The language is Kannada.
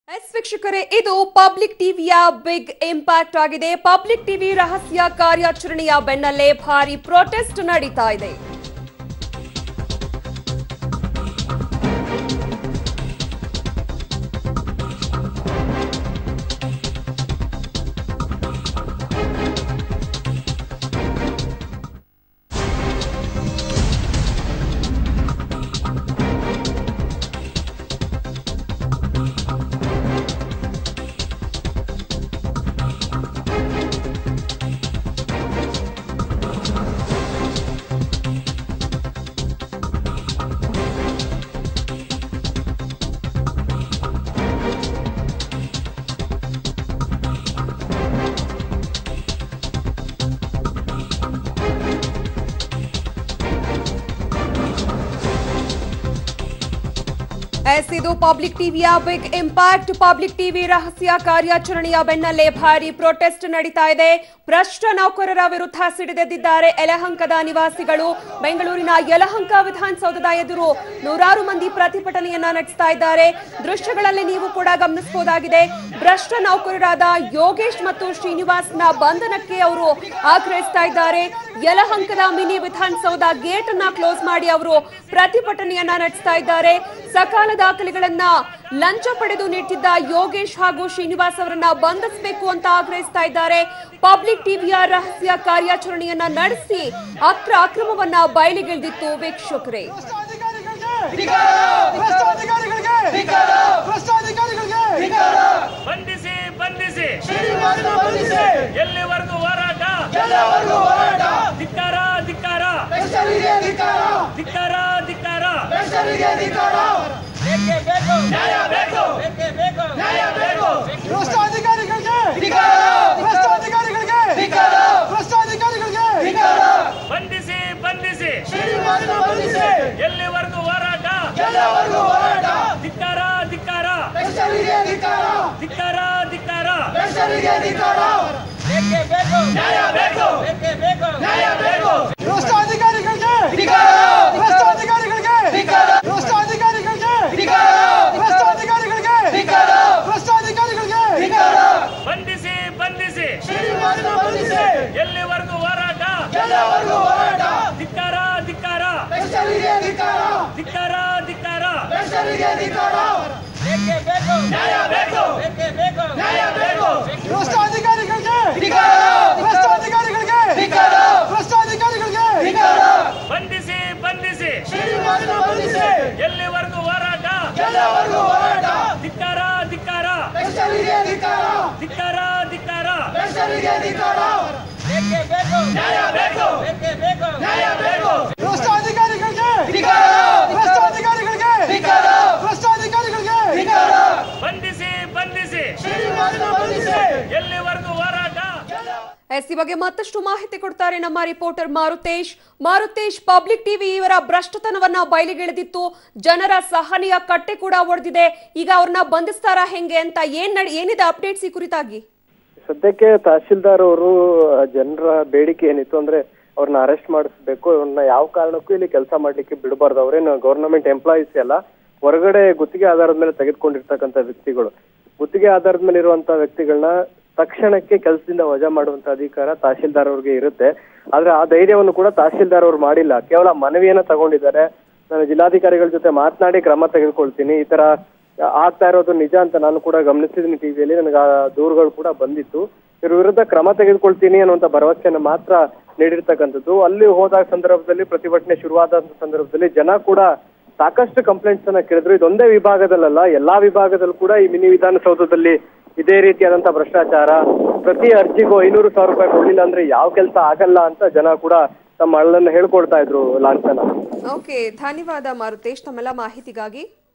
ಎಸ್ ವೀಕ್ಷಕರೇ ಇದು ಪಬ್ಲಿಕ್ ಟಿವಿಯ ಬಿಗ್ ಇಂಪ್ಯಾಕ್ಟ್ ಆಗಿದೆ ಪಬ್ಲಿಕ್ ಟಿವಿ ರಹಸ್ಯ ಕಾರ್ಯಾಚರಣೆಯ ಬೆನ್ನಲ್ಲೇ ಭಾರಿ ಪ್ರೊಟೆಸ್ಟ್ ನಡೀತಾ ಇದೆ ಎಸ್ ಇದು ಪಬ್ಲಿಕ್ ಟಿವಿಯ ಬಿಗ್ ಇಂಪ್ಯಾಕ್ಟ್ ಪಬ್ಲಿಕ್ ಟಿವಿ ರಹಸ್ಯ ಕಾರ್ಯಾಚರಣೆಯ ಬೆನ್ನಲ್ಲೇ ಭಾರಿ ಪ್ರೊಟೆಸ್ಟ್ ನಡೀತಾ ಇದೆ ಭ್ರಷ್ಟ ನೌಕರರ ವಿರುದ್ಧ ಸಿಡಿದೆದ್ದಿದ್ದಾರೆ ಯಲಹಂಕದ ನಿವಾಸಿಗಳು ಬೆಂಗಳೂರಿನ ಯಲಹಂಕ ವಿಧಾನಸೌಧದ ಎದುರು ನೂರಾರು ಮಂದಿ ಪ್ರತಿಭಟನೆಯನ್ನ ನಡೆಸ್ತಾ ಇದ್ದಾರೆ ದೃಶ್ಯಗಳಲ್ಲಿ ನೀವು ಕೂಡ ಗಮನಿಸಬಹುದಾಗಿದೆ ಭ್ರಷ್ಟ ನೌಕರರಾದ ಯೋಗೇಶ್ ಮತ್ತು ಶ್ರೀನಿವಾಸ್ನ ಬಂಧನಕ್ಕೆ ಅವರು ಆಗ್ರಹಿಸ್ತಾ ಇದ್ದಾರೆ ಯಲಹಂಕದ ಮಿನಿ ವಿಧಾನಸೌಧ ಗೇಟ್ ಅನ್ನ ಕ್ಲೋಸ್ ಮಾಡಿ ಅವರು ಪ್ರತಿಭಟನೆಯನ್ನ ನಡೆಸ್ತಾ ಇದ್ದಾರೆ ಸಕಾಲ ದಾಖಲೆಗಳನ್ನ ಲಂಚ ಪಡೆದು ನೀಡ್ತಿದ್ದ ಯೋಗೇಶ್ ಹಾಗೂ ಶ್ರೀನಿವಾಸ್ ಅವರನ್ನ ಬಂಧಿಸಬೇಕು ಅಂತ ಆಗ್ರಹಿಸ್ತಾ ಇದ್ದಾರೆ ಪಬ್ಲಿಕ್ ಟಿವಿಯ ರಹಸ್ಯ ಕಾರ್ಯಾಚರಣೆಯನ್ನ ನಡೆಸಿ ಅಕ್ರ ಅಕ್ರಮವನ್ನ ಬಯಲಿಗೆಳೆದಿತ್ತು ವೀಕ್ಷಕರೇ ಭ್ರಷ್ಟಾಧಿಕಾರಿಗಳಿಗೆ ಭ್ರಷ್ಟಾಧಿಕಾರಿಗಳಿಗೆ ಬಂಧಿಸಿ ಬಂಧಿಸಿ ಬಂಧಿಸಿ ಎಲ್ಲಿವರೆಗೂ ಹೋರಾಟ ಎಲ್ಲವರೆಗೂ ಹೋರಾಟ ಧಿಕ್ಕಾರ ಧಿಕ್ಕಾರ ಭ್ರಷ್ಟರಿಗೆ ಅಧಿಕಾರ ಧಿಕ್ಕಾರ ಧಿಕ್ಕಾರ ಭ್ರಷ್ಟರಿಗೆ ಅಧಿಕಾರ ನ್ಯಾಯ ಬೇಕು ನ್ಯಾಯ ಬೇಕು ಭ್ರಷ್ಟಾಧಿಕಾರಿಗಳಿಗೆ ಭ್ರಷ್ಟಾಧಿಕಾರಿಗಳಿಗೆ ಭ್ರಷ್ಟಾಧಿಕಾರಿಗಳಿಗೆ ಬಂಧಿಸಿ ಬಂಧಿಸಿ ಬಂಧಿಸಿ ಎಲ್ಲಿವರೆಗೂ ಹೋರಾಟ ಎಲ್ಲವರೆಗೂ ಹೋರಾಟ ಧಿಕ್ಕಾರ ಧಿಕ್ಕಾರ ಭ್ರಷ್ಟರಿಗೆ ಅಧಿಕಾರ ಧಿಕ್ಕಾರ ಧಿಕ್ಕಾರ ಭ್ರಷ್ಟರಿಗೆ ಅಧಿಕಾರ ನ್ಯಾಯ ಬೇಕು ನ್ಯಾಯ ಬೇಕು ಭ್ರಷ್ಟಾಧಿಕಾರಿಗಳಿಗೆ ಭ್ರಷ್ಟಾಧಿಕಾರಿಗಳಿಗೆ ಭ್ರಷ್ಟಾಧಿಕಾರಿಗಳಿಗೆ ಭ್ರಷ್ಟಾಧಿಕಾರಿಗಳಿಗೆ ಭ್ರಷ್ಟಾಧಿಕಾರಿಗಳಿಗೆ ಬಂಧಿಸಿ ಬಂಧಿಸಿ ಬಂಧಿಸಿ ಎಲ್ಲಿವರೆಗೂ ಹೋರಾಟ ಎಲ್ಲವರೆಗೂ ಹೋರಾಟ ಧಿಕ್ಕಾರ ಧಿಕ್ಕಾರ ಭ್ರಷ್ಟರಿಗೆ ಅಧಿಕಾರ ಧಿಕ್ಕಾರ ಧಿಕ್ಕಾರ ಭ್ರಷ್ಟರಿಗೆ ಅಧಿಕಾರ ನ್ಯಾಯ ಬೇಕು ನ್ಯಾಯ ಬೇಕು ಭ್ರಷ್ಟಾಧಿಕಾರಿಗಳಿಗೆ ಭ್ರಷ್ಟಾಧಿಕಾರಿಗಳಿಗೆ ಭ್ರಷ್ಟಾಧಿಕಾರಿಗಳಿಗೆ ಬಂಧಿಸಿ ಬಂಧಿಸಿ ಬಂಧಿಸಿ ಎಲ್ಲಿವರೆಗೂ ಹೋರಾಟ ಎಲ್ಲವರೆಗೂ ಹೋರಾಟ ಧಿಕ್ಕಾರ ಧಿಕ್ಕಾರ ಭ್ರಷ್ಟರಿಗೆ ಅಧಿಕಾರ ಧಿಕ್ಕಾರ ಧಿಕ್ಕಾರ ಭ್ರಷ್ಟರಿಗೆ ಅಧಿಕಾರ ನ್ಯಾಯ ಬೇಕು ನ್ಯಾಯ ಬೇಕು ಭ್ರಷ್ಟಾಧಿಕಾರಿಗಳಿಗೆ ಭ್ರಷ್ಟಾಧಿಕಾರಿಗಳಿಗೆ ಭ್ರಷ್ಟಾಧಿಕಾರಿಗಳಿಗೆ ಬಂಧಿಸಿ ಬಂಧಿಸಿ ಬಂಧಿಸಿ ಎಲ್ಲಿವರೆಗೂ ಹೋರಾಟ ಎಸ್ ಈ ಬಗ್ಗೆ ಮತ್ತಷ್ಟು ಮಾಹಿತಿ ಕೊಡ್ತಾರೆ ನಮ್ಮ reporter Marutesh Marutesh public TV ಇವರ ಭ್ರಷ್ಟತನವನ್ನ ಬಯಲಿಗೆಳೆದಿತ್ತು ಜನರ ಸಹನೆಯ ಕಟ್ಟೆ ಕೂಡ ಒಡೆದಿದೆ ಈಗ ಅವ್ರನ್ನ ಬಂಧಿಸ್ತಾರಾ ಹೆಂಗೆ ಅಂತ ಏನ್ ನಡ್- ಏನಿದೆ ಅಪ್ಡೇಟ್ಸ್ ಈ ಕುರಿತಾಗಿ ಸದ್ಯಕ್ಕೆ ತಹಶೀಲ್ದಾರ್ ಅವರು ಜನರ ಬೇಡಿಕೆ ಏನಿತ್ತು ಅಂದ್ರೆ ಅವ್ರನ್ನ ಅರೆಸ್ಟ್ ಮಾಡಿಸ್ಬೇಕು ಅವ್ರನ್ನ ಯಾವ ಕಾರಣಕ್ಕೂ ಇಲ್ಲಿ ಕೆಲಸ ಮಾಡ್ಲಿಕ್ಕೆ ಬಿಡಬಾರ್ದು ಅವ್ರೇನು ಗವರ್ನಮೆಂಟ್ ಎಂಪ್ಲಾಯೀಸ್ ಎಲ್ಲ ಹೊರಗಡೆ ಗುತ್ತಿಗೆ ಆಧಾರದ ಮೇಲೆ ತೆಗೆದುಕೊಂಡಿರ್ತಕ್ಕಂಥ ವ್ಯಕ್ತಿಗಳು ಗುತ್ತಿಗೆ ಆಧಾರದ ಮೇಲೆ ಇರುವಂತ ವ್ಯಕ್ತಿಗಳನ್ನ ತಕ್ಷಣಕ್ಕೆ ಕೆಲಸದಿಂದ ವಜಾ ಮಾಡುವಂತ ಅಧಿಕಾರ ತಹಶೀಲ್ದಾರ್ ಅವ್ರಿಗೆ ಇರುತ್ತೆ ಆದ್ರೆ ಆ ಧೈರ್ಯವನ್ನು ಕೂಡ ತಹಶೀಲ್ದಾರ್ ಅವ್ರು ಮಾಡಿಲ್ಲ ಕೇವಲ ಮನವಿಯನ್ನ ತಗೊಂಡಿದ್ದಾರೆ ನಾನು ಜಿಲ್ಲಾಧಿಕಾರಿಗಳ ಜೊತೆ ಮಾತನಾಡಿ ಕ್ರಮ ತೆಗೆದುಕೊಳ್ತೀನಿ ಈ ತರ ಆಗ್ತಾ ಇರೋದು ನಿಜ ಅಂತ ನಾನು ಕೂಡ ಗಮನಿಸಿದ್ದೀನಿ ಟಿವಿಯಲ್ಲಿ ನನಗೆ ಆ ದೂರುಗಳು ಕೂಡ ಬಂದಿತ್ತು ಇವ್ರ ವಿರುದ್ಧ ಕ್ರಮ ತೆಗೆದುಕೊಳ್ತೀನಿ ಅನ್ನುವಂತ ಭರವಸೆಯನ್ನು ಮಾತ್ರ ನೀಡಿರ್ತಕ್ಕಂಥದ್ದು ಅಲ್ಲಿ ಹೋದ ಸಂದರ್ಭದಲ್ಲಿ ಪ್ರತಿಭಟನೆ ಶುರುವಾದಂತ ಸಂದರ್ಭದಲ್ಲಿ ಜನ ಕೂಡ ಸಾಕಷ್ಟು ಕಂಪ್ಲೇಂಟ್ಸ್ ಅನ್ನ ಕೇಳಿದ್ರು ಇದೊಂದೇ ವಿಭಾಗದಲ್ಲಲ್ಲ ಎಲ್ಲಾ ವಿಭಾಗದಲ್ಲೂ ಕೂಡ ಈ ಮಿನಿ ವಿಧಾನಸೌಧದಲ್ಲಿ ಇದೇ ರೀತಿಯಾದಂತ ಭ್ರಷ್ಟಾಚಾರ ಪ್ರತಿ ಅರ್ಜಿಗೂ ಐನೂರು ಸಾವಿರ ರೂಪಾಯಿ ಕೊಡ್ಲಿಲ್ಲ ಅಂದ್ರೆ ಯಾವ ಕೆಲಸ ಆಗಲ್ಲ ಅಂತ ಜನ ಕೂಡ ತಮ್ಮ ಅಳಲನ್ನು ಹೇಳ್ಕೊಳ್ತಾ ಇದ್ರು ಲಾಂಛನ ಓಕೆ ಧನ್ಯವಾದ ಮಾರುತೇಶ್ ತಮ್ಮೆಲ್ಲ ಮಾಹಿತಿಗಾಗಿ